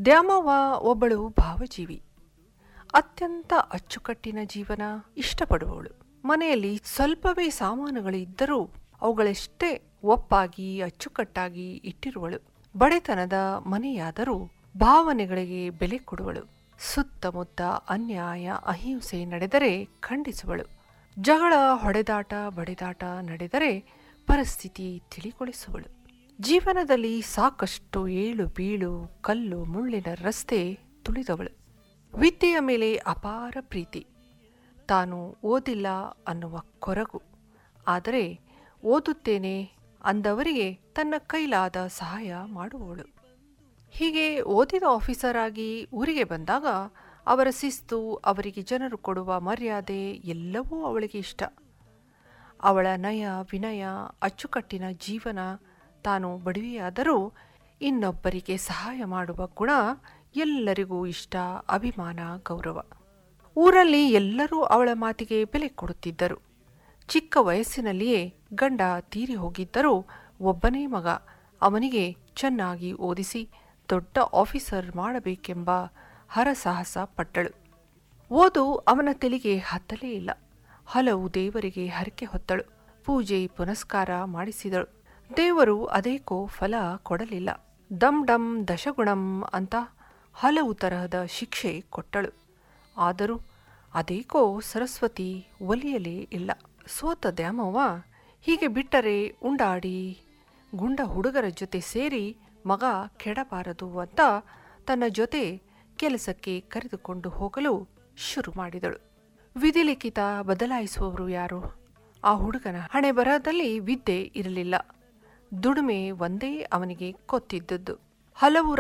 ದ್ಯಾಮವ್ವ ಒಬ್ಬಳು ಭಾವಜೀವಿ ಅತ್ಯಂತ ಅಚ್ಚುಕಟ್ಟಿನ ಜೀವನ ಇಷ್ಟಪಡುವವಳು ಮನೆಯಲ್ಲಿ ಸ್ವಲ್ಪವೇ ಸಾಮಾನುಗಳು ಇದ್ದರೂ ಅವುಗಳೆಷ್ಟೇ ಒಪ್ಪಾಗಿ ಅಚ್ಚುಕಟ್ಟಾಗಿ ಇಟ್ಟಿರುವಳು ಬಡೆತನದ ಮನೆಯಾದರೂ ಭಾವನೆಗಳಿಗೆ ಬೆಲೆ ಕೊಡುವಳು ಸುತ್ತಮುತ್ತ ಅನ್ಯಾಯ ಅಹಿಂಸೆ ನಡೆದರೆ ಖಂಡಿಸುವಳು ಜಗಳ ಹೊಡೆದಾಟ ಬಡಿದಾಟ ನಡೆದರೆ ಪರಿಸ್ಥಿತಿ ತಿಳಿಗೊಳಿಸುವಳು ಜೀವನದಲ್ಲಿ ಸಾಕಷ್ಟು ಏಳು ಬೀಳು ಕಲ್ಲು ಮುಳ್ಳಿನ ರಸ್ತೆ ತುಳಿದವಳು ವಿದ್ಯೆಯ ಮೇಲೆ ಅಪಾರ ಪ್ರೀತಿ ತಾನು ಓದಿಲ್ಲ ಅನ್ನುವ ಕೊರಗು ಆದರೆ ಓದುತ್ತೇನೆ ಅಂದವರಿಗೆ ತನ್ನ ಕೈಲಾದ ಸಹಾಯ ಮಾಡುವವಳು ಹೀಗೆ ಓದಿದ ಆಫೀಸರ್ ಆಗಿ ಊರಿಗೆ ಬಂದಾಗ ಅವರ ಶಿಸ್ತು ಅವರಿಗೆ ಜನರು ಕೊಡುವ ಮರ್ಯಾದೆ ಎಲ್ಲವೂ ಅವಳಿಗೆ ಇಷ್ಟ ಅವಳ ನಯ ವಿನಯ ಅಚ್ಚುಕಟ್ಟಿನ ಜೀವನ ತಾನು ಬಡವಿಯಾದರೂ ಇನ್ನೊಬ್ಬರಿಗೆ ಸಹಾಯ ಮಾಡುವ ಗುಣ ಎಲ್ಲರಿಗೂ ಇಷ್ಟ ಅಭಿಮಾನ ಗೌರವ ಊರಲ್ಲಿ ಎಲ್ಲರೂ ಅವಳ ಮಾತಿಗೆ ಬೆಲೆ ಕೊಡುತ್ತಿದ್ದರು ಚಿಕ್ಕ ವಯಸ್ಸಿನಲ್ಲಿಯೇ ಗಂಡ ತೀರಿ ಹೋಗಿದ್ದರೂ ಒಬ್ಬನೇ ಮಗ ಅವನಿಗೆ ಚೆನ್ನಾಗಿ ಓದಿಸಿ ದೊಡ್ಡ ಆಫೀಸರ್ ಮಾಡಬೇಕೆಂಬ ಹರಸಾಹಸ ಪಟ್ಟಳು ಓದು ಅವನ ತೆಲಿಗೆ ಹತ್ತಲೇ ಇಲ್ಲ ಹಲವು ದೇವರಿಗೆ ಹರಕೆ ಹೊತ್ತಳು ಪೂಜೆ ಪುನಸ್ಕಾರ ಮಾಡಿಸಿದಳು ದೇವರು ಅದೇಕೋ ಫಲ ಕೊಡಲಿಲ್ಲ ಡಮ್ ಡಮ್ ದಶಗುಣಂ ಅಂತ ಹಲವು ತರಹದ ಶಿಕ್ಷೆ ಕೊಟ್ಟಳು ಆದರೂ ಅದೇಕೋ ಸರಸ್ವತಿ ಒಲಿಯಲೇ ಇಲ್ಲ ಸೋತ ದ್ಯಾಮವ್ವ ಹೀಗೆ ಬಿಟ್ಟರೆ ಉಂಡಾಡಿ ಗುಂಡ ಹುಡುಗರ ಜೊತೆ ಸೇರಿ ಮಗ ಕೆಡಬಾರದು ಅಂತ ತನ್ನ ಜೊತೆ ಕೆಲಸಕ್ಕೆ ಕರೆದುಕೊಂಡು ಹೋಗಲು ಶುರು ಮಾಡಿದಳು ವಿಧಿಲಿಖಿತ ಬದಲಾಯಿಸುವವರು ಯಾರು ಆ ಹುಡುಗನ ಹಣೆ ಬರಹದಲ್ಲಿ ವಿದ್ಯೆ ಇರಲಿಲ್ಲ ದುಡಿಮೆ ಒಂದೇ ಅವನಿಗೆ ಕೊತ್ತಿದ್ದದ್ದು ಹಲವು